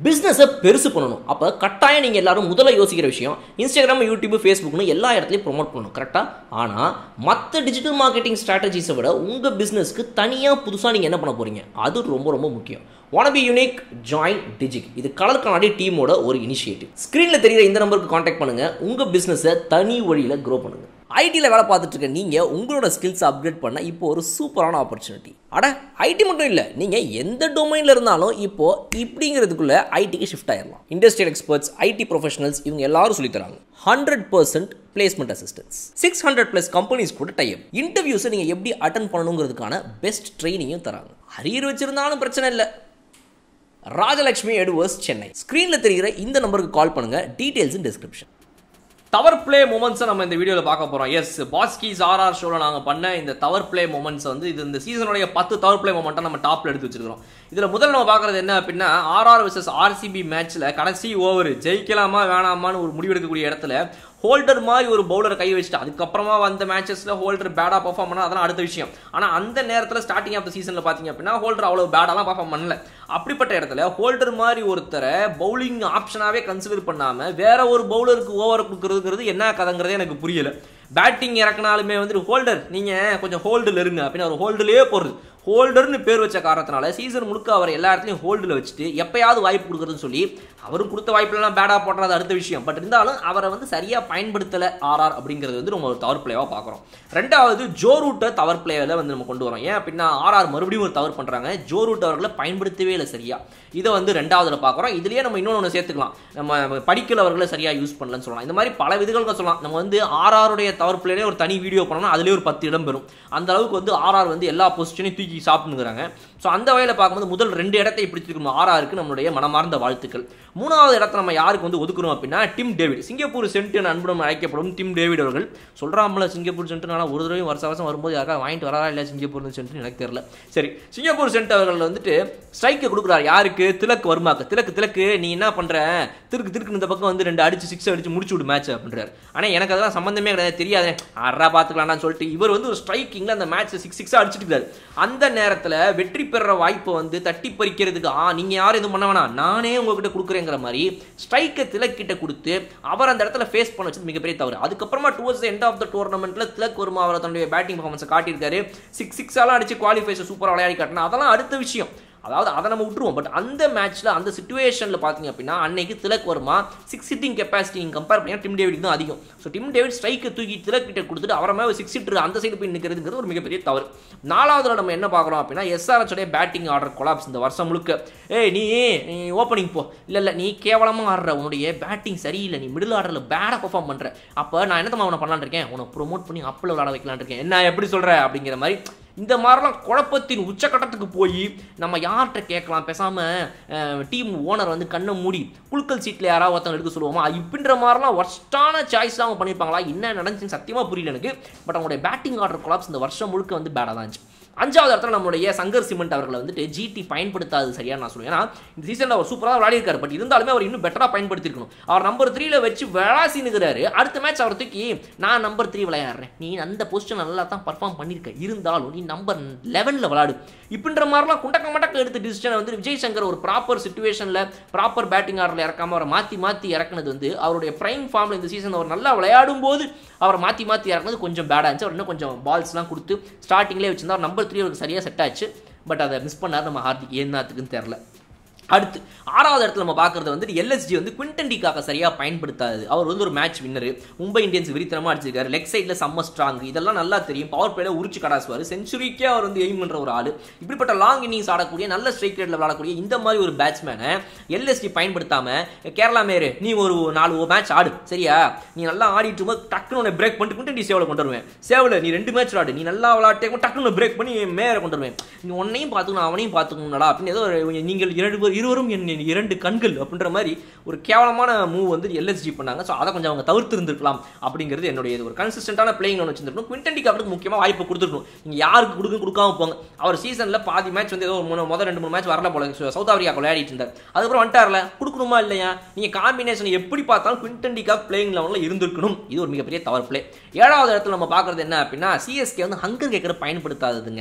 பிஸ்னஸை பெருசு பண்ணணும் அப்போ கட்டாயம் நீங்கள் எல்லாரும் முதல்ல யோசிக்கிற விஷயம் இன்ஸ்டாகிராம் யூடியூப் ஃபேஸ்புக்னு எல்லா இடத்துலையும் ப்ரொமோட் பண்ணணும் கரெக்டாக ஆனால் மற்ற டிஜிட்டல் மார்க்கெட்டிங் ஸ்ட்ராட்டஜிஸை விட உங்கள் பிஸ்னஸ்க்கு தனியாக புதுசாக நீங்கள் என்ன பண்ண போகிறீங்க அது ரொம்ப ரொம்ப முக்கியம் ஒன் பி யூனிக் ஜாயின் டிஜிக் இது கலர் கண்ணாடி டீமோட ஒரு இனிஷியேட்டிவ் ஸ்க்ரீனில் தெரிகிற இந்த நம்பருக்கு காண்டாக்ட் பண்ணுங்கள் உங்கள் பிஸ்னஸை தனி வழியில் க்ரோ பண்ணுங்கள் ஐடியில் வேலை பார்த்துட்டு இருக்க நீங்கள் உங்களோட ஸ்கில்ஸ் அப்கிரேட் பண்ண இப்போ ஒரு சூப்பரான ஆப்பர்ச்சுனிட்டி அட ஐடி மட்டும் இல்லை நீங்கள் எந்த டொமைனில் இருந்தாலும் இப்போ இப்படிங்கிறதுக்குள்ள ஐடிக்கு ஷிஃப்ட் ஆயிடலாம் இண்டஸ்ட்ரியல் எக்ஸ்பர்ட்ஸ் ஐடி ப்ரொஃபஷனல்ஸ் இவங்க எல்லாரும் சொல்லித் தராங்க hundred percent placement assistance six hundred plus companies கூட டைப் இன்டர்வியூஸை நீங்கள் எப்படி அட்டன் பண்ணணுங்கிறதுக்கான பெஸ்ட் ட்ரைனிங்கும் தராங்க அரியர் வச்சிருந்தாலும் பிரச்சனை இல்லை ராஜலட்சுமி எடுவர்ஸ் சென்னை ஸ்க்ரீனில் தெரிகிற இந்த நம்பருக்கு கால் பண்ணுங்கள் details in description tower play மூமெண்ட்ஸை நம்ம இந்த வீடியோவில் பார்க்க போகிறோம் எஸ் பாஸ்கீஸ் ஆர்ஆர் ஷோவில் நாங்கள் பண்ண இந்த டவர் பிளே மூமெண்ட்ஸ் வந்து இது இந்த சீசனுடைய பத்து டவர் பிளே மூமெண்ட்டாக நம்ம டாப்பில் எடுத்து வச்சிருக்கிறோம் இதில் முதல்ல நம்ம பார்க்குறது என்ன அப்படின்னா ஆர்ஆர் vs ஆர்சிபி மேட்ச்சில் கடைசி ஓவர் ஜெயிக்கலாமா வேணாமான்னு ஒரு முடிவெடுக்கக்கூடிய இடத்துல ஹோல்டர் மாதிரி ஒரு பவுலரை கை வச்சுட்டு அதுக்கப்புறமா வந்த மேட்சஸில் ஹோல்டர் பேடாக பர்ஃபார்ம் பண்ணால் அதெல்லாம் அடுத்த விஷயம் ஆனால் அந்த நேரத்தில் ஸ்டார்டிங் ஆஃப் த சீசனில் பார்த்தீங்க அப்படின்னா ஹோல்டர் அவ்வளோ பேடாலாம் பர்ஃபார்ம் பண்ணல அப்படிப்பட்ட இடத்துல ஹோல்டர் மாதிரி ஒருத்தரை பவுலிங் ஆப்ஷனாகவே கன்சிடர் பண்ணாமல் வேற ஒரு பவுலருக்கு ஓவர் கொடுக்குறதுங்கிறது என்ன கதைங்கிறதே எனக்கு புரியல பேட்டிங் இறக்குனாலுமே வந்துட்டு ஹோல்டர் நீங்கள் கொஞ்சம் ஹோல்டில் இருங்க அப்படின்னு ஒரு ஹோல்டுலேயே போகிறது ஹோல்டர்னு பேர் வச்ச காரணத்தினால சீசன் முழுக்க அவர் எல்லா இடத்துலையும் ஹோல்டில் வச்சுட்டு எப்பயாவது வாய்ப்பு கொடுக்குறதுன்னு சொல்லி அவரும் கொடுத்த வாய்ப்புலாம் பேடாக போடுறது அடுத்த விஷயம் பட் இருந்தாலும் அவரை வந்து சரியாக பயன்படுத்தலை ஆர்ஆர் அப்படிங்கிறது வந்து நம்ம ஒரு தவறு பிளேவாக பார்க்குறோம் ரெண்டாவது ஜோ ரூட்டை தவறு பிளேவில் வந்து நம்ம கொண்டு வரோம் ஏன் அப்படின்னா ஆர்ஆர் மறுபடியும் ஒரு தவறு பண்ணுறாங்க ஜோ ரூட் அவர்களை பயன்படுத்தவே இல்லை சரியா இதை வந்து ரெண்டாவதுல பார்க்குறோம் இதுலேயே நம்ம இன்னொன்று சேர்த்துக்கலாம் நம்ம படிக்கல அவர்களை சரியாக யூஸ் பண்ணலன்னு சொல்லலாம் இந்த மாதிரி பல விதிகளுக்கு சொல்லலாம் நம்ம வந்து ஆர்ஆருடைய தவறு பிளேலே ஒரு தனி வீடியோ பண்ணோம்னா அதுலேயே ஒரு பத்து இடம் பெறும் அந்த அளவுக்கு வந்து ஆர்ஆர் வந்து எல்லா பொசிஷனையும் தூக்கி சாப்பிட்டுங்கிறாங்க ஸோ அந்த வகையில் பார்க்கும்போது முதல் ரெண்டு இடத்தை பிடிச்சிருக்கணும் ஆர்ஆருக்கு நம்மளுடைய மனமார்ந்த வாழ்த்துக்கள் மூணாவது இடத்த நம்ம யாருக்கு வந்து ஒதுக்குறோம் அப்படின்னா டிம் டேவிட் சிங்கப்பூர் சென்ட் அன்புடன் அழைக்கப்படும் டிம் டேவிட் அவர்கள் சொல்கிறாமல சிங்கப்பூர் சென்ட் ஆனால் ஒரு தடவை வருஷ வருஷம் வரும்போது யாராவது வாங்கிட்டு வரா இல்லை சிங்கப்பூர் சென்ட் எனக்கு தெரியல சரி சிங்கப்பூர் சென்ட் அவர்கள் வந்துட்டு ஸ்ட்ரைக்கை கொடுக்குறாரு யாருக்கு திலக் வருமாக்கு திலக்கு திலக்கு நீ என்ன பண்ற திருக்கு திருக்கு இந்த பக்கம் வந்து ரெண்டு அடிச்சு சிக்ஸ் அடிச்சு முடிச்சு விடு மேட்ச் அப்படின்றாரு ஆனால் எனக்கு அதெல்லாம் சம்மந்தமே கிடையாது தெரியாது அறா பார்த்துக்கலாம்னு சொல்லிட்டு இவர் வந்து ஒரு ஸ்ட்ரைக்கிங்கில் அந்த மேட்ச் சிக்ஸ் சிக்ஸாக அடிச்சிட்டு இருக்காரு அந்த நேரத்தில் வெற்றி பெற வாய்ப்பை வந்து தட்டி பறிக்கிறதுக்கு ஆ நீங்கள் யாரும் எதுவும் பண்ண வேணாம் நானே உங்ககிட்ட கொடுக்குறேங்கிற மாதிரி ஸ்ட்ரைக்கை திலக்கிட்ட கொடுத்து அவர் அந்த இடத்துல ஃபேஸ் பண்ண வச்சது மிகப்பெரிய தவறு அதுக்கப்புறமா டுவர்ட்ஸ் எண்ட் ஆஃப் த டோர்னமெண்ட்டில் திலக் வருமா அவர் தன்னுடைய பேட்டிங் பர்ஃபார்மன்ஸை காட்டியிருக்காரு சிக்ஸ் சிக்ஸாலாம் அடிச்சு குவாலிஃபைஸை சூப்பராக விளையாடி காட்டினா அதெல்லாம் அடுத்த விஷயம் அதாவது அதை நம்ம விட்டுருவோம் பட் அந்த மேட்ச்சில் அந்த சுச்சுவேஷனில் பார்த்தீங்க அப்படின்னா அன்னைக்கு திலக் வருமா சிக்ஸ் சிட்டிங் கெப்பாசிட்டி நீங்கள் கம்பேர் பண்ணி டிம் டேவிட் தான் அதிகம் ஸோ டிம் டேவிட் ஸ்ட்ரைக்கை தூக்கி திலக் கிட்ட கொடுத்துட்டு அவரை மேலே சிக்ஸ் ஹிட்டர் அந்த சைடு போய் நிற்கிறதுங்கிறது ஒரு மிகப்பெரிய தவறு நாலாவதுல நம்ம என்ன பார்க்குறோம் அப்படின்னா எஸ்ஆர்எஸ் உடைய பேட்டிங் ஆர்டர் கொலாப்ஸ் இந்த வருஷம் முழுக்க ஏய் நீ நீ ஓப்பனிங் போ இல்லை இல்லை நீ கேவலமாக ஆடுற உன்னுடைய பேட்டிங் சரியில்லை நீ மிடில் ஆர்டரில் பேடாக பர்ஃபார்ம் பண்ணுற அப்போ நான் என்ன அவனை பண்ணலான் இருக்கேன் உன்னை ப்ரொமோட் பண்ணி அப்பில் விளாட வைக்கலான் இருக்கேன் என்ன எப்படி சொல்கிற அப்படிங்கிற மாதிரி இந்த மாதிரிலாம் குழப்பத்தின் உச்சக்கட்டத்துக்கு போய் நம்ம யார்கிட்ட கேட்கலாம் பேசாமல் டீம் ஓனர் வந்து கண்ணை மூடி குழுக்கள் சீட்டில் யாராவது ஒருத்தவங்க எடுக்க சொல்லுவோமா இப்படின்ற மாதிரிலாம் ஒர்ஸ்டான சாய்ஸ்லாம் அவங்க பண்ணியிருப்பாங்களா என்ன நடந்துச்சுன்னு சத்தியமாக புரியல எனக்கு பட் அவங்களுடைய பேட்டிங் ஆர்டர் கொலாப்ஸ் இந்த வருஷம் முழுக்க வந்து பேடாக தான் இருந்துச்சு அஞ்சாவது இடத்துல நம்மளுடைய சங்கர் சிமெண்ட் அவர்களை வந்துட்டு ஜிடி பயன்படுத்தாது சரியா நான் சொல்லுவேன் ஏன்னா இந்த சீசனில் அவர் சூப்பராக விளையாடி இருக்காரு பட் இருந்தாலுமே அவர் இன்னும் பெட்டராக பயன்படுத்திருக்கணும் அவர் நம்பர் த்ரீல வச்சு விளாசினுக்கிறாரு அடுத்த மேட்ச் அவர் தூக்கி நான் நம்பர் த்ரீ விளையாடுறேன் நீ அந்த பொசிஷன் நல்லா தான் பர்ஃபார்ம் பண்ணியிருக்க இருந்தாலும் நீ நம்பர் லெவனில் விளாடு இப்படின்ற மாதிரிலாம் குண்டக்க மடக்க எடுத்த டிசிஷனை வந்து விஜய் சங்கர் ஒரு ப்ராப்பர் சுச்சுவேஷனில் ப்ராப்பர் பேட்டிங் ஆர்டரில் இறக்காம அவரை மாற்றி மாற்றி இறக்குனது வந்து அவருடைய பிரைம் ஃபார்மில் இந்த சீசன் அவர் நல்லா விளையாடும் போது அவரை மாற்றி மாற்றி இறக்குனது கொஞ்சம் பேடாக இருந்துச்சு அவர் இன்னும் கொஞ்சம் பால்ஸ்லாம் கொடுத்து ஸ்டார்டிங்லேயே வச்சிருந்தா அவர் நம்பர் த்ரீ அவருக்கு சரியாக செட் ஆச்சு பட் அதை மிஸ் பண்ணார் நம்ம ஹார்திக் என்னத்துக்குன்னு தெரில அடுத்து ஆறாவது இடத்துல நம்ம பார்க்குறது வந்து எல்எஸ்ஜி வந்து குவிண்டன் டிக்காக சரியாக பயன்படுத்தாது அவர் வந்து ஒரு மேட்ச் வின்னர் மும்பை இந்தியன்ஸ் விரித்தனமாக அடிச்சிருக்காரு லெக் சைடில் செம்ம ஸ்ட்ராங் இதெல்லாம் நல்லா தெரியும் பவர் பிளேல உரிச்சு கடாசுவார் செஞ்சுரிக்கே அவர் வந்து எய்ம் பண்ணுற ஒரு ஆள் இப்படிப்பட்ட லாங் இன்னிங்ஸ் ஆடக்கூடிய நல்ல ஸ்ட்ரைக் ரேட்டில் விளாடக்கூடிய இந்த மாதிரி ஒரு பேட்ஸ்மேனை எல்எஸ்டி பயன்படுத்தாமல் கேரளா மேரு நீ ஒரு நாலு மேட்ச் ஆடு சரியா நீ நல்லா ஆடிட்டு இருக்கும்போது டக்குனு உன்னை பிரேக் பண்ணிட்டு குவிண்டன் டி சேவில் கொண்டு வருவேன் சேவில் நீ ரெண்டு மேட்ச் ஆடு நீ நல்லா விளாட்டே டக்குனு பிரேக் பண்ணி மேலே கொண்டு வருவேன் நீ உன்னையும் பார்த்துக்கணும் அவனையும் பார்த்துக்கணும்டா அப்படின்னு ஏதோ ஒரு நீங்கள் இரண்டு பேர் இருவரும் என் இரண்டு கண்கள் அப்படின்ற மாதிரி ஒரு கேவலமான மூவ் வந்து எல்எஸ்ஜி பண்ணாங்க ஸோ அதை கொஞ்சம் அவங்க தவிர்த்து இருந்திருக்கலாம் அப்படிங்கிறது என்னுடைய ஒரு கன்சிஸ்டன்டான பிளேயிங் ஒன்று வச்சிருக்கணும் குவிண்டன் டிகாப்டுக்கு முக்கியமாக வாய்ப்பு கொடுத்துருக்கணும் நீங்கள் யாருக்கு கொடுக்க கொடுக்காம போங்க அவர் சீசனில் பாதி மேட்ச் வந்து ஏதோ ஒரு மூணு முதல் ரெண்டு மூணு மேட்ச் வரல போல சவுத் ஆஃப்ரிக்கா விளையாடிட்டு இருந்தார் அதுக்கப்புறம் வந்துட்டார்ல கொடுக்கணுமா இல்லையா நீங்கள் காம்பினேஷன் எப்படி பார்த்தாலும் குவிண்டன் டிகாப் பிளேயிங் லெவலில் இருந்திருக்கணும் இது ஒரு மிகப்பெரிய தவறு பிளே ஏழாவது இடத்துல நம்ம பார்க்குறது என்ன அப்படின்னா சிஎஸ்கே வந்து ஹங்கர் கேட்குற பயன்படுத்தாததுங்க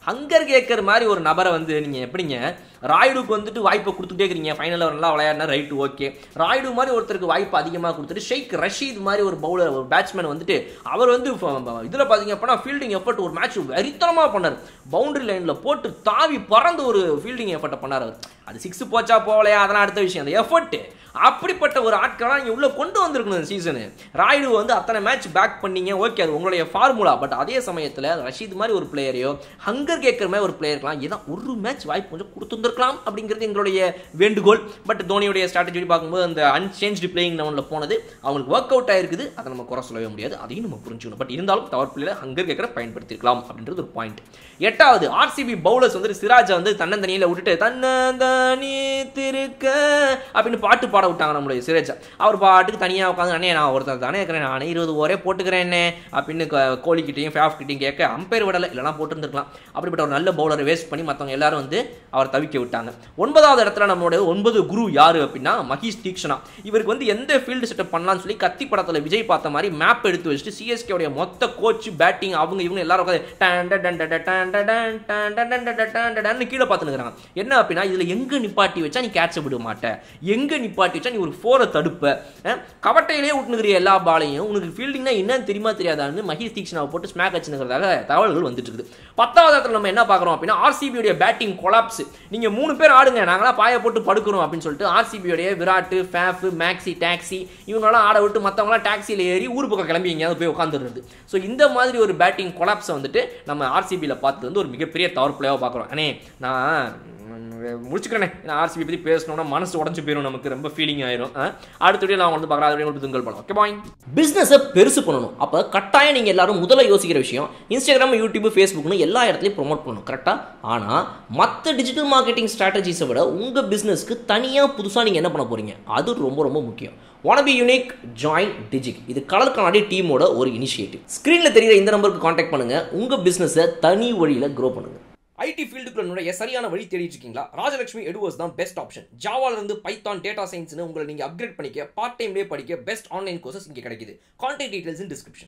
ஹங்கர் கேக்கர் மாதிரி ஒரு நபரை வந்து நீங்கள் எப்படிங்க ராய்டுக்கு வந்துட்டு வாய்ப்பை கொடுத்துட்டே இருக்கிறீங்க ஃபைனலில் நல்லா விளையாடினா ரைட்டு ஓகே ராய்டு மாதிரி ஒருத்தருக்கு வாய்ப்பு அதிகமாக கொடுத்துட்டு ஷேக் ரஷீத் மாதிரி ஒரு பவுலர் ஒரு பேட்ஸ்மேன் வந்துட்டு அவர் வந்து இதில் பார்த்தீங்க அப்படின்னா ஃபீல்டிங் எஃபர்ட் ஒரு மேட்ச் வெறித்தனமாக பண்ணார் பவுண்டரி லைனில் போட்டு தாவி பறந்து ஒரு ஃபீல்டிங் எஃபர்ட்டை பண்ணார் அவர் அது சிக்ஸ் போச்சா போகலையா அதெல்லாம் அடுத்த விஷயம் அந்த எஃபர்ட்டு அப்படிப்பட்ட ஒரு ஆட்களாக நீங்கள் உள்ளே கொண்டு வந்திருக்கணும் இந்த சீசனு ராய்டு வந்து அத்தனை மேட்ச் பேக் பண்ணீங்க ஓகே அது உங்களுடைய ஃபார்முலா பட் அதே சமயத்தில் ரஷீத் மாதிரி ஒரு பிளேயரையோ ஹங்கர் கேட்குற மாதிரி ஒரு பிளேயருக்கலாம் ஏதோ ஒரு மேட்ச் வாய்ப்பு கொஞ்சம் கொடுத்துருந்துருக்கலாம் அப்படிங்கிறது எங்களுடைய வேண்டுகோள் பட் தோனியுடைய ஸ்ட்ராட்டஜி பார்க்கும்போது அந்த அன்சேஞ்ச்டு பிளேயிங் லெவனில் போனது அவங்களுக்கு ஒர்க் அவுட் ஆயிருக்குது அதை நம்ம குறை சொல்லவே முடியாது அதையும் நம்ம புரிஞ்சுக்கணும் பட் இருந்தாலும் தவறு பிள்ளைல ஹங்கர் கேட்குற பயன்படுத்திருக்கலாம் அப்படின்றது ஒரு பாயிண்ட் எட்டாவது ஆர்சிபி பவுலர்ஸ் வந்து சிராஜை வந்து தன்னந்தனியில் விட்டுட்டு தன்னந்தனி திருக்க அப்படின்னு பாட்டு பாட விட்டாங்க நம்மளுடைய சிராஜா அவர் பாட்டுக்கு தனியாக உட்காந்து அண்ணே நான் ஒருத்தர் தானே இருக்கிறேன் நானே இருபது ஓவரே போட்டுக்கிறேன் என்ன அப்படின்னு க- கோலிக்கிட்டையும் ஃபேஃப் கிட்டையும் கேட்க அம்பையர் விடலை இல்லைனா போட்டுருந்துருக்கலாம் அப்படிப்பட்ட ஒரு நல்ல பவுலரை வேஸ்ட் பண்ணி மற்றவங்க எல்லாரும் வந்து அவர் தவிக்க விட்டாங்க ஒன்பதாவது இடத்துல நம்மளுடைய ஒன்பது குரு யாரு அப்படின்னா மகேஷ் தீக்ஷனா இவருக்கு வந்து எந்த ஃபீல்டு செட்டப் பண்ணலாம்னு சொல்லி கத்தி படத்தில் விஜய் பார்த்த மாதிரி மேப் எடுத்து வச்சுட்டு சிஎஸ்கே உடைய மொத்த கோச் பேட்டிங் அவங்க இவங்க எல்லாரும் உட்காந்து டன் டன் டன் டன் டன் டன் டன் டன் டன் டன் டன் டன் டன் டன் கீழே பார்த்துனுக்குறாங்க என்ன அப்படின்னா இதில் எங்கே நிப்பாட்டி வச்சா நீ கேட்ச விட மாட்ட எங்கே நிப்பாட்டி வச்சா நீ ஒரு ஃபோரை தடுப்ப அஹ், கவட்டையிலே விட்டுனுக்கிற எல்லா பாலையும் உனக்கு ஃபீல்டிங்னா என்னன்னு தெரியுமா தெரியாதான்னு மகேஷ் தீக்ஷனாவை போட்டு ஸ்மாக் வச்சுனுக்கிறதாக தகவல்கள் வந்துட்டு இருக்குது பத்தாவது இடத்துல நம்ம என்ன பார்க்குறோம் அப்படின்னா ஆர்சிபியுடைய பேட்டிங் கொலாப்ஸ் நீங்கள் மூணு பேர் ஆடுங்க நாங்களாம் பாய போட்டு படுக்கிறோம் அப்படின்னு சொல்லிட்டு ஆர்சிபியுடைய விராட் ஃபேஃப் மேக்ஸி டாக்ஸி இவங்கெல்லாம் ஆட விட்டு மற்றவங்களாம் டாக்ஸியில் ஏறி ஊர் பக்கம் கிளம்பி எங்கேயாவது போய் உட்காந்துருது ஸோ இந்த மாதிரி ஒரு பேட்டிங் கொலாப்ஸை வந்துட்டு நம்ம ஆர்சிபியில் பார்த்து வந்து ஒரு மிகப்பெரிய தவறு பிளேவாக பார்க்குறோம் அண்ணே நான் முடிச்சுக்கிறேனே நான் ஆர்சிபி பற்றி பேசணும்னா மனசு உடஞ்சு போயிடும் நமக்கு ரொம்ப ஃபீலிங் ஆயிரும் ஆ? அடுத்த வீடியோ நான் வந்து பார்க்குறேன் அது உங்களுக்கு துங்கல் படம் ஓகே பாய் பிஸ்னஸை பெருசு பண்ணணும் அப்போ கட்டாயம் நீங்கள் எல்லாரும் முதல்ல யோசிக்கிற விஷயம் இன்ஸ்டாகிராம் யூடியூப் ஃபேஸ்புக்னு எல்லா இடத்துலையும் ப்ரோமோட் பண்ணணும் கரெக்டாக ஆனால் மற்ற டிஜிட்டல் மார்க்கெட்டிங் ஸ்ட்ராட்டஜிஸை விட உங்கள் பிஸ்னஸ்க்கு தனியாக புதுசாக நீங்கள் என்ன பண்ண போகிறீங்க அது ரொம்ப ரொம்ப முக்கியம் ஒன் பி யூனிக் ஜாயின் டிஜிக் இது கலர் கண்ணாடி டீமோட ஒரு இனிஷியேட்டிவ் ஸ்க்ரீனில் தெரிகிற இந்த நம்பருக்கு காண்டாக்ட் பண்ணுங்கள் உங்கள் பிஸ்னஸை தனி வழியில் க்ரோ பண்ணுங்கள் ஐடி ஃபீல்டுக்குள்ள நுழைய சரியான வழி தேடிட்டு இருக்கீங்களா ராஜலட்சுமி எடுவர்ஸ் தான் பெஸ்ட் ஆப்ஷன் ஜாவால இருந்து பைத்தான் டேட்டா சயின்ஸ்னு உங்களை நீங்க அப்கிரேட் பண்ணிக்க பார்ட் டைம்லேயே படிக்க பெஸ்ட் ஆன்லைன் கோர்சஸ் இங்கே கிடைக்குது கான்டாக்ட் டீடைல்ஸ் இன் டிஸ்கிரிப்ஷன்